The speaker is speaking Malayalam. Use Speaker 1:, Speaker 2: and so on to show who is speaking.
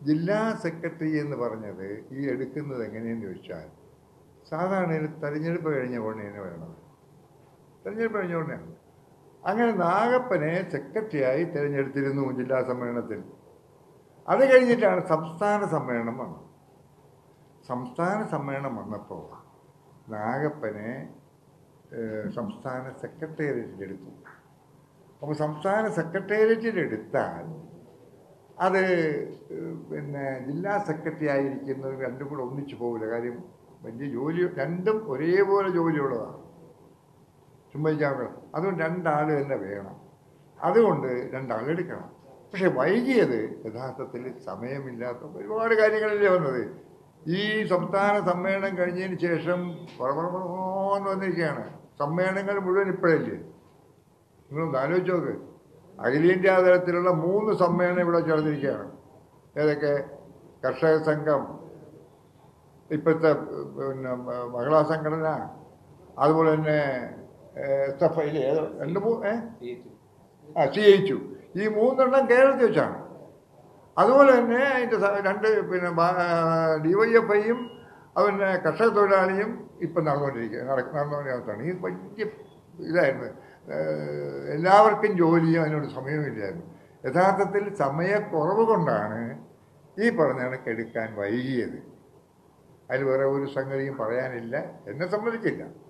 Speaker 1: ജില്ലാ സെക്രട്ടറി എന്ന് പറഞ്ഞത് ഈ എടുക്കുന്നത് എങ്ങനെയെന്ന് ചോദിച്ചാൽ സാധാരണ ഒരു തെരഞ്ഞെടുപ്പ് കഴിഞ്ഞ ഉടനെ വേണം തെരഞ്ഞെടുപ്പ് കഴിഞ്ഞ ഉടനെയാണ് അങ്ങനെ നാഗപ്പനെ സെക്രട്ടറിയായി തിരഞ്ഞെടുത്തിരുന്നു ജില്ലാ സമ്മേളനത്തിൽ അത് കഴിഞ്ഞിട്ടാണ് സംസ്ഥാന സമ്മേളനം വന്നത് സംസ്ഥാന സമ്മേളനം വന്നപ്പോൾ നാഗപ്പനെ ഏഹ്, സംസ്ഥാന സെക്രട്ടേറിയറ്റിലെടുത്തു അപ്പോൾ സംസ്ഥാന സെക്രട്ടേറിയറ്റിലെടുത്താൽ അത് ഏഹ്, പിന്നെ ജില്ലാ സെക്രട്ടറി ആയിരിക്കുന്നത് രണ്ടും കൂടെ ഒന്നിച്ചു പോകില്ല കാര്യം വലിയ ജോലി രണ്ടും ഒരേപോലെ ജോലിയുള്ളതാണ് ചുമ്മാ അതുകൊണ്ട് രണ്ടാൾ തന്നെ വേണം അതുകൊണ്ട് രണ്ടാളെടുക്കണം പക്ഷെ വൈകിയത് യഥാർത്ഥത്തിൽ സമയമില്ലാത്ത ഒരുപാട് കാര്യങ്ങളില്ലേ വന്നത് ഈ സംസ്ഥാന സമ്മേളനം കഴിഞ്ഞതിന് ശേഷം പറന്ന് വന്നിരിക്കുകയാണ് സമ്മേളനങ്ങൾ മുഴുവൻ ഇപ്പോഴല്ലേ നിങ്ങളൊന്ന് ആലോചിച്ച് നോക്ക് അഖിലേന്ത്യാ തലത്തിലുള്ള മൂന്ന് സമ്മേളനം ഇവിടെ ചേർന്നിരിക്കുകയാണ് ഏതൊക്കെ കർഷക സംഘം ഇപ്പോഴത്തെ പിന്നെ മഹിളാ സംഘടന അതുപോലെ തന്നെ എസ് എഫ് ഐ ഏതോ രണ്ട് മൂന്ന് ഏ ആ സി എച്ച് ഈ മൂന്നെണ്ണം കേരളത്തിൽ വെച്ചാണ് അതുപോലെ തന്നെ അതിൻ്റെ സ- രണ്ട് പിന്നെ ഡി വൈ എഫ് ഐയും അതുപോലെ കർഷക തൊഴിലാളിയും ഇപ്പം നടന്നുകൊണ്ടിരിക്കുക നട- നടന്നുകൊണ്ടിരിക്കുന്നതാണ് ഈ വലിയ ഇതായിരുന്നു ഏഹ് എല്ലാവർക്കും ജോലിയും അതിനോട് സമയമില്ലായിരുന്നു യഥാർത്ഥത്തിൽ സമയക്കുറവ് കൊണ്ടാണ് ഈ പറഞ്ഞ കണക്ക് എടുക്കാൻ വൈകിയത് അതിൽ വേറെ ഒരു സംഗതിയും പറയാനില്ല എന്നെ സംബന്ധിച്ചില്ല